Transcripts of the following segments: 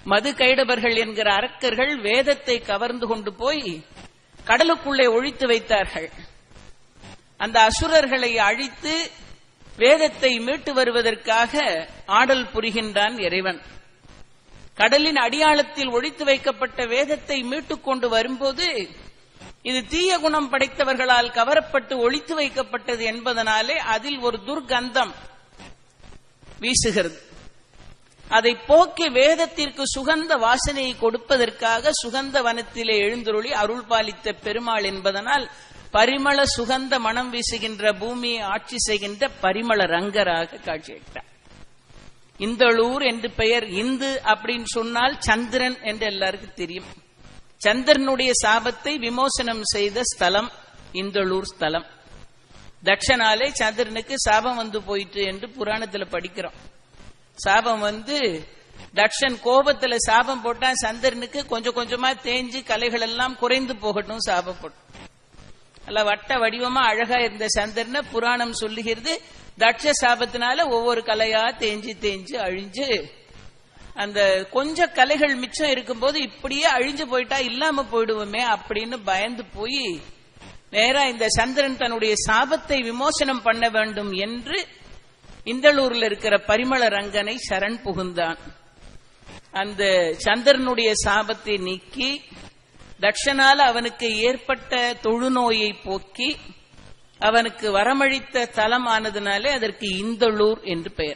மது கைடவர்கள் என்கிற அரக்கர்கள் வேதத்தை கவர்ந்து கொண்டு போய் கடலுக்குள்ளே ஒழித்து வைத்தார்கள் அந்த அசுரர்களை அழித்து வேதத்தை மீட்டு வருவதற்காக ஆடல் புரிகின்றான் இறைவன் கடலின் அடியாளத்தில் ஒழித்து வைக்கப்பட்ட வேதத்தை மீட்டுக் கொண்டு வரும்போது இது தீய குணம் படைத்தவர்களால் கவரப்பட்டு ஒழித்து வைக்கப்பட்டது என்பதனாலே அதில் ஒரு துர்கந்தம் வீசுகிறது அதை போக்கி வேதத்திற்கு சுகந்த வாசனையை கொடுப்பதற்காக சுகந்த வனத்திலே எழுந்துருளி அருள் பாலித்த பெருமாள் என்பதனால் பரிமள சுகந்த மனம் வீசுகின்ற பூமியை ஆட்சி செய்கின்ற பரிமள ரங்கராக காட்சியளித்தார் இந்தளூர் என்று பெயர் இந்து அப்படின்னு சொன்னால் சந்திரன் என்று எல்லாருக்கும் தெரியும் சந்திரனுடைய சாபத்தை விமோசனம் செய்த ஸ்தலம் இந்தளூர் ஸ்தலம் தட்சனாலே சந்திரனுக்கு சாபம் வந்து போயிட்டு என்று புராணத்துல படிக்கிறோம் சாபம் வந்து தட்சன் கோபத்துல சாபம் போட்டா சந்திரனுக்கு கொஞ்சம் கொஞ்சமா தேஞ்சு கலைகள் எல்லாம் குறைந்து போகட்டும் சாபம் போட்டு அல்ல வட்ட வடிவமா அழகா இருந்த சந்திரனை புராணம் சொல்லுகிறது தட்ச சாபத்தினால ஒவ்வொரு கலையா தேஞ்சு தேஞ்சு அழிஞ்சு அந்த கொஞ்ச கலைகள் மிச்சம் இருக்கும்போது இப்படியே அழிஞ்சு போயிட்டா இல்லாம போயிடுவோமே அப்படின்னு பயந்து போய் நேரா இந்த சந்திரன் தன்னுடைய சாபத்தை விமோசனம் பண்ண வேண்டும் என்று இந்தளூர்ல இருக்கிற பரிமள ரங்கனை சரண் புகுந்தான் அந்த சந்திரனுடைய சாபத்தை நீக்கி தட்சனால அவனுக்கு ஏற்பட்ட தொழுநோயை போக்கி அவனுக்கு வரமழித்த தலமானதுனாலே அதற்கு இந்தளூர் என்று பெயர்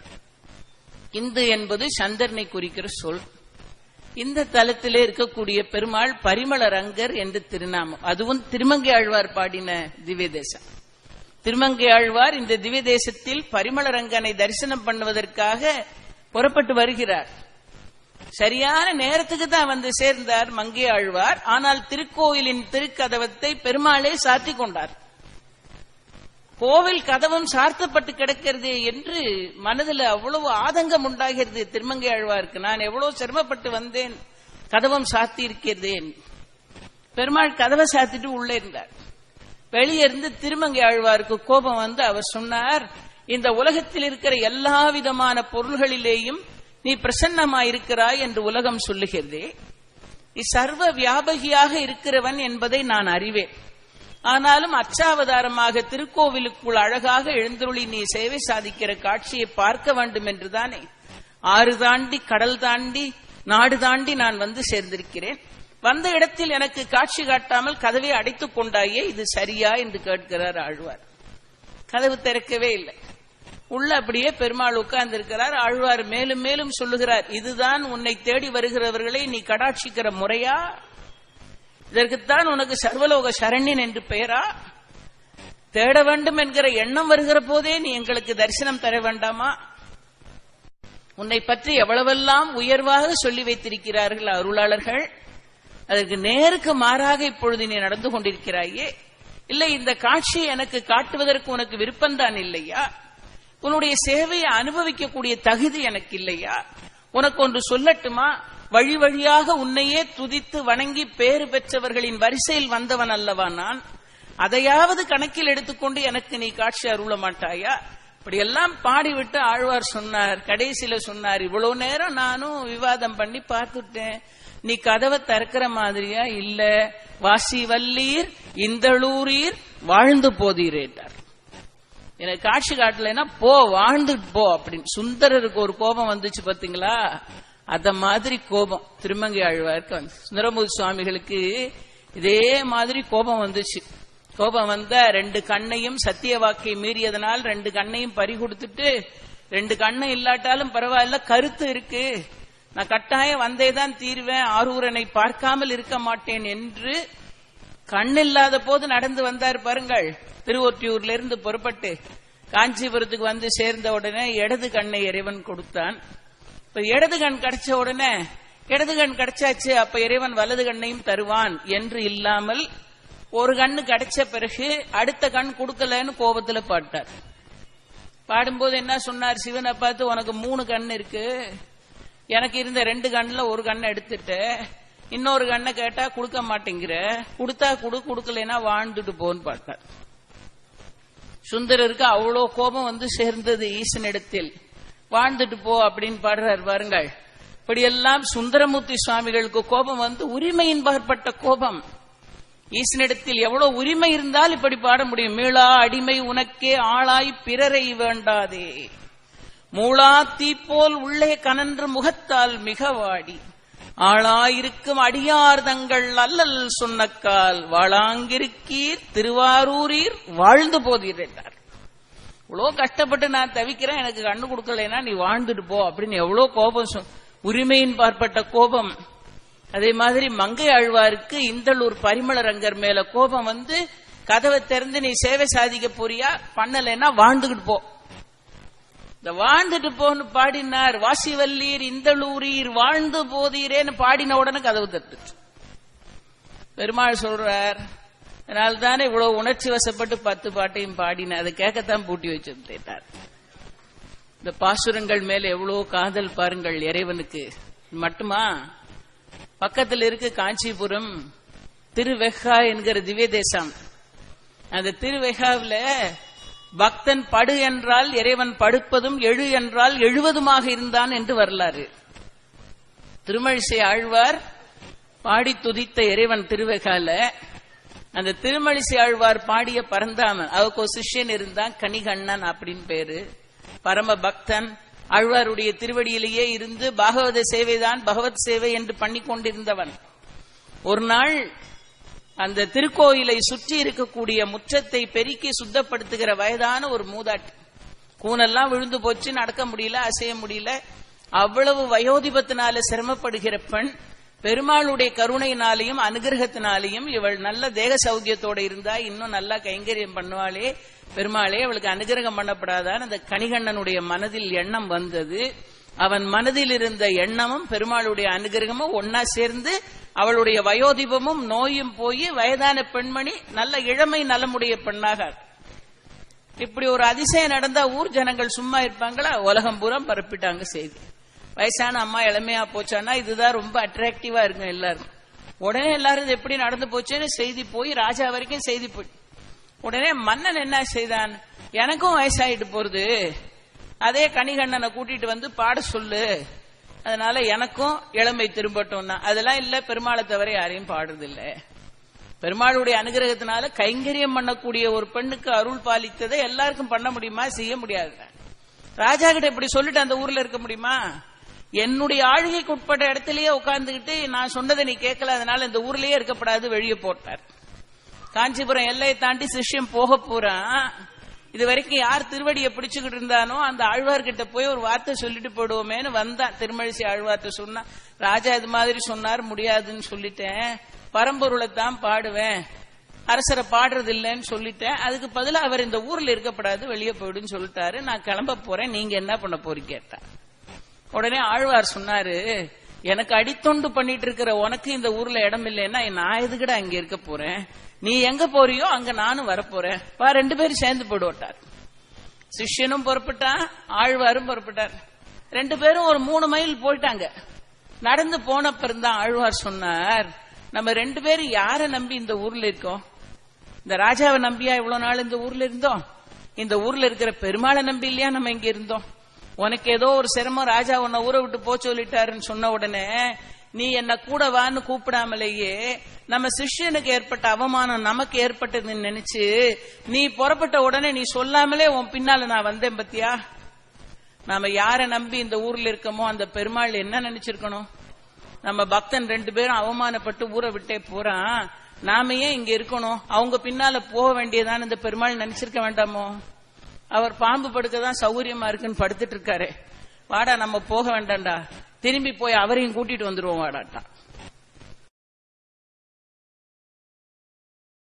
இந்து என்பது சந்திரனை குறிக்கிற சொல் இந்த தலத்திலே இருக்கக்கூடிய பெருமாள் பரிமள ரங்கர் என்று திருநாமம் அதுவும் திருமங்கை ஆழ்வார் பாடின திவ்ய தேசம் திருமங்கை ஆழ்வார் இந்த திவ்ய தேசத்தில் பரிமள ரங்கனை தரிசனம் பண்ணுவதற்காக புறப்பட்டு வருகிறார் சரியான நேரத்துக்கு தான் வந்து சேர்ந்தார் மங்கை ஆழ்வார் ஆனால் திருக்கோயிலின் திருக்கதவத்தை பெருமாளே சாத்திக் கொண்டார் கோவில் கதவும் சார்த்தப்பட்டு கிடக்கிறது என்று மனதில் அவ்வளவு ஆதங்கம் உண்டாகிறது திருமங்கை ஆழ்வாருக்கு நான் எவ்வளவு சிரமப்பட்டு வந்தேன் கதவம் சாத்தி இருக்கிறதேன் பெருமாள் கதவை சாத்திட்டு உள்ளே இருந்தார் வெளியே இருந்து திருமங்கை ஆழ்வாருக்கு கோபம் வந்து அவர் சொன்னார் இந்த உலகத்தில் இருக்கிற எல்லா விதமான பொருள்களிலேயும் நீ பிரசன்னமாயிருக்கிறாய் என்று உலகம் சொல்லுகிறதே நீ சர்வ வியாபகியாக இருக்கிறவன் என்பதை நான் அறிவேன் ஆனாலும் அச்சாவதாரமாக திருக்கோவிலுக்குள் அழகாக எழுந்தருளி நீ சேவை சாதிக்கிற காட்சியை பார்க்க வேண்டும் என்றுதானே ஆறு தாண்டி கடல் தாண்டி நாடு தாண்டி நான் வந்து சேர்ந்திருக்கிறேன் வந்த இடத்தில் எனக்கு காட்சி காட்டாமல் கதவை அடைத்துக் கொண்டாயே இது சரியா என்று கேட்கிறார் ஆழ்வார் கதவு திறக்கவே இல்லை உள்ள அப்படியே பெருமாள் உட்கார்ந்து இருக்கிறார் ஆழ்வார் மேலும் மேலும் சொல்லுகிறார் இதுதான் உன்னை தேடி வருகிறவர்களை நீ கடாட்சிக்கிற முறையா இதற்குத்தான் உனக்கு சர்வலோக சரண்யன் என்று பெயரா தேட வேண்டும் என்கிற எண்ணம் வருகிற போதே நீ எங்களுக்கு தரிசனம் தர வேண்டாமா உன்னை பற்றி எவ்வளவெல்லாம் உயர்வாக சொல்லி வைத்திருக்கிறார்கள் அருளாளர்கள் அதற்கு நேருக்கு மாறாக இப்பொழுது நீ நடந்து கொண்டிருக்கிறாயே இல்லை இந்த காட்சியை எனக்கு காட்டுவதற்கு உனக்கு விருப்பம்தான் இல்லையா உன்னுடைய சேவையை அனுபவிக்கக்கூடிய தகுதி எனக்கு இல்லையா உனக்கு ஒன்று சொல்லட்டுமா வழி வழியாக உன்னையே துதித்து வணங்கி பேறு பெற்றவர்களின் வரிசையில் வந்தவன் அல்லவா நான் அதையாவது கணக்கில் எடுத்துக்கொண்டு எனக்கு நீ காட்சி அருள மாட்டாயா இப்படியெல்லாம் பாடிவிட்டு ஆழ்வார் சொன்னார் கடைசியில சொன்னார் இவ்வளவு நேரம் நானும் விவாதம் பண்ணி பார்த்துட்டேன் நீ கதவை திறக்கிற மாதிரியா இல்ல வாசி வல்லீர் இந்தளூரீர் வாழ்ந்து போதீரேட்டார் எனக்கு காட்சி காட்டலைன்னா போ வாழ்ந்துட்டு போ அப்படின்னு சுந்தரருக்கு ஒரு கோபம் வந்துச்சு பாத்தீங்களா அத மாதிரி கோபம் திருமங்கை ஆழ்வாருக்கு வந்து சுந்தரமூர்த்தி சுவாமிகளுக்கு இதே மாதிரி கோபம் வந்துச்சு கோபம் வந்த ரெண்டு கண்ணையும் சத்திய வாக்கை மீறியதனால் ரெண்டு கண்ணையும் பறி கொடுத்துட்டு ரெண்டு கண்ணு இல்லாட்டாலும் பரவாயில்ல கருத்து இருக்கு நான் கட்டாயம் வந்தேதான் தீர்வேன் ஆரூரனை பார்க்காமல் இருக்க மாட்டேன் என்று கண் இல்லாத போது நடந்து வந்தார் பாருங்கள் திருவொற்றியூர்ல இருந்து புறப்பட்டு காஞ்சிபுரத்துக்கு வந்து சேர்ந்த உடனே இடது கண்ணை இறைவன் கொடுத்தான் இப்ப இடது கண் கிடைச்ச உடனே இடது கண் கிடைச்சாச்சு அப்ப இறைவன் வலது கண்ணையும் தருவான் என்று இல்லாமல் ஒரு கண்ணு கிடைச்ச பிறகு அடுத்த கண் கொடுக்கலன்னு கோபத்துல பாட்டார் பாடும்போது என்ன சொன்னார் சிவனை பார்த்து உனக்கு மூணு கண் இருக்கு எனக்கு இருந்த ரெண்டு கண்ணுல ஒரு கண்ணை எடுத்துட்ட இன்னொரு கண்ணை கேட்டா கொடுக்க மாட்டேங்கிற கொடுத்தா குடு கொடுக்கலனா வாழ்ந்துட்டு போன்னு பார்த்தார் சுந்தரருக்கு அவ்வளோ கோபம் வந்து சேர்ந்தது ஈசனிடத்தில் வாழ்ந்துட்டு போ அப்படின்னு பாடுறார் பாருங்கள் இப்படியெல்லாம் சுந்தரமூர்த்தி சுவாமிகளுக்கு கோபம் வந்து உரிமையின் பகற்பட்ட கோபம் ஈசனிடத்தில் எவ்வளவு உரிமை இருந்தால் இப்படி பாட முடியும் மீளா அடிமை உனக்கே ஆளாய் பிறரை வேண்டாதே மூளா தீப்போல் உள்ளே கனன்று முகத்தால் மிக வாடி ஆளாயிருக்கும் அடியார் தங்கள் அல்லல் சொன்னக்கால் வாழாங்கிருக்கீர் திருவாரூரீர் வாழ்ந்து போதீர் என்றார் இவ்வளோ கஷ்டப்பட்டு நான் தவிக்கிறேன் எனக்கு கண்ணு கொடுக்கலைன்னா நீ வாழ்ந்துட்டு போ அப்படின்னு எவ்வளோ கோபம் சொ- உரிமையின் பார்ப்பட்ட கோபம் அதே மாதிரி மங்கை ஆழ்வாருக்கு இந்தளூர் பரிமளரங்கர் மேல கோபம் வந்து கதவை திறந்து நீ சேவை சாதிக்க போறியா பண்ணலைன்னா வாழ்ந்துகிட்டு போ இந்த வாழ்ந்துட்டு போன்னு பாடினார் வாசிவல்லீர் இந்தளூரீர் வாழ்ந்து போதீரேன்னு பாடின உடனே கதவு தட்டுச்சு பெருமாள் சொல்றார் அதனால தானே இவ்வளவு உணர்ச்சி வசப்பட்டு பத்து பாட்டையும் பாடின அதை கேட்கத்தான் பூட்டி வச்சிருந்தார் இந்த பாசுரங்கள் மேல எவ்வளவு காதல் பாருங்கள் இறைவனுக்கு மட்டுமா பக்கத்தில் இருக்கு காஞ்சிபுரம் திருவெஹா என்கிற திவ்ய தேசம் அந்த திருவெகாவில் பக்தன் படு என்றால் இறைவன் படுப்பதும் எழு என்றால் எழுவதுமாக இருந்தான் என்று வரலாறு திருமழிசை ஆழ்வார் பாடி துதித்த இறைவன் திருவெகால அந்த திருமழிசை ஆழ்வார் பாடிய பரந்தாமன் அவருக்கு ஒரு சிஷ்யன் இருந்தான் கனிகண்ணன் அப்படின்னு பேரு பரம பக்தன் ஆழ்வாருடைய திருவடியிலேயே இருந்து பாகவத சேவைதான் பகவத் சேவை என்று பண்ணி கொண்டிருந்தவன் ஒரு நாள் அந்த திருக்கோயிலை சுற்றி இருக்கக்கூடிய முற்றத்தை பெருக்கி சுத்தப்படுத்துகிற வயதான ஒரு மூதாட்டி கூனெல்லாம் விழுந்து போச்சு நடக்க முடியல அசைய முடியல அவ்வளவு வயோதிபத்தினால சிரமப்படுகிற பெண் பெருமாளுடைய கருணையினாலையும் அனுகிரகத்தினாலையும் இவள் நல்ல தேக சௌக்கியத்தோட இருந்தா இன்னும் நல்லா கைங்கரியம் பண்ணுவாளே பெருமாளே அவளுக்கு அனுகிரகம் பண்ணப்படாதான் அந்த கணிகண்ணனுடைய மனதில் எண்ணம் வந்தது அவன் மனதில் இருந்த எண்ணமும் பெருமாளுடைய அனுகிரகமும் ஒன்னா சேர்ந்து அவளுடைய வயோதிபமும் நோயும் போய் வயதான பெண்மணி நல்ல இளமை நலமுடைய பெண்ணாக இப்படி ஒரு அதிசயம் நடந்தா ஊர் ஜனங்கள் சும்மா இருப்பாங்களா உலகம் பூரம் பரப்பிட்டாங்க செய்தி வயசான அம்மா இளமையா போச்சானா இதுதான் ரொம்ப அட்ராக்டிவா இருக்கும் எல்லாரும் உடனே எல்லாரும் இது எப்படி நடந்து போச்சுன்னு செய்தி போய் ராஜா வரைக்கும் செய்தி போய் உடனே மன்னன் என்ன செய்தான் எனக்கும் வயசாயிட்டு போறது அதே கணிகண்ணனை கூட்டிட்டு வந்து பாட சொல்லு அதனால எனக்கும் இளமை திரும்பட்டும்னா அதெல்லாம் இல்ல பெருமாளை தவிர யாரையும் பாடுறது இல்ல பெருமாளுடைய அனுகிரகத்தினால கைங்கரியம் பண்ணக்கூடிய ஒரு பெண்ணுக்கு அருள் பாலித்ததை எல்லாருக்கும் பண்ண முடியுமா செய்ய முடியாது ராஜா கிட்ட இப்படி சொல்லிட்டு அந்த ஊர்ல இருக்க முடியுமா என்னுடைய ஆளுகைக்கு உட்பட்ட இடத்திலேயே உட்கார்ந்துகிட்டு நான் சொன்னதை நீ கேட்கல அதனால இந்த ஊர்லயே இருக்கப்படாது வெளியே போட்டார் காஞ்சிபுரம் எல்லையை தாண்டி சிஷ்யம் போக போறான் இது வரைக்கும் யார் திருவடியை பிடிச்சுக்கிட்டு இருந்தானோ அந்த ஆழ்வார்கிட்ட போய் ஒரு வார்த்தை சொல்லிட்டு போடுவோமேன்னு வந்தான் திருமழிசை ஆழ்வார்ட்ட சொன்னா ராஜா இது மாதிரி சொன்னார் முடியாதுன்னு சொல்லிட்டேன் பரம்பொருளை தான் பாடுவேன் அரசரை பாடுறது இல்லைன்னு சொல்லிட்டேன் அதுக்கு பதிலா அவர் இந்த ஊர்ல இருக்கப்படாது வெளியே போயிடுன்னு சொல்லிட்டாரு நான் கிளம்ப போறேன் நீங்க என்ன பண்ண போறீங்க கேட்டா உடனே ஆழ்வார் சொன்னாரு எனக்கு அடித்தொண்டு பண்ணிட்டு இருக்கிற உனக்கு இந்த ஊர்ல இடம் இல்லைன்னா நான் எதுக்கட அங்க இருக்க போறேன் நீ எங்க போறியோ அங்க நானும் வரப்போறேன் பா ரெண்டு பேரும் சேர்ந்து போடுவட்டார் சிஷ்யனும் பொறுப்பிட்டான் ஆழ்வாரும் பொறுப்பிட்டார் ரெண்டு பேரும் ஒரு மூணு மைல் போயிட்டாங்க நடந்து போன பிறந்தான் ஆழ்வார் சொன்னார் நம்ம ரெண்டு பேரும் யாரை நம்பி இந்த ஊர்ல இருக்கோம் இந்த ராஜாவை நம்பியா இவ்வளவு நாள் இந்த ஊர்ல இருந்தோம் இந்த ஊர்ல இருக்கிற பெருமாளை நம்பி இல்லையா நம்ம இங்க இருந்தோம் உனக்கு ஏதோ ஒரு சிரமம் ராஜா உன்னை ஊரை விட்டு போ சொல்லிட்டாருன்னு சொன்ன உடனே நீ என்ன கூட வான்னு கூப்பிடாமலேயே நம்ம சிஷ்யனுக்கு ஏற்பட்ட அவமானம் நமக்கு ஏற்பட்டதுன்னு நினைச்சு நீ புறப்பட்ட உடனே நீ சொல்லாமலே உன் பின்னால நான் வந்தேன் பத்தியா நாம யாரை நம்பி இந்த ஊர்ல இருக்கோமோ அந்த பெருமாள் என்ன நினைச்சிருக்கணும் நம்ம பக்தன் ரெண்டு பேரும் அவமானப்பட்டு ஊரை விட்டே போறான் நாம ஏன் இங்க இருக்கணும் அவங்க பின்னால போக வேண்டியதான்னு இந்த பெருமாள் நினைச்சிருக்க வேண்டாமோ அவர் பாம்பு படுக்க தான் சௌகரியமா இருக்குன்னு படுத்துட்டு இருக்காரு வாடா நம்ம போக வேண்டாம்டா திரும்பி போய் அவரையும் கூட்டிட்டு வந்துருவோம் வாடாட்டா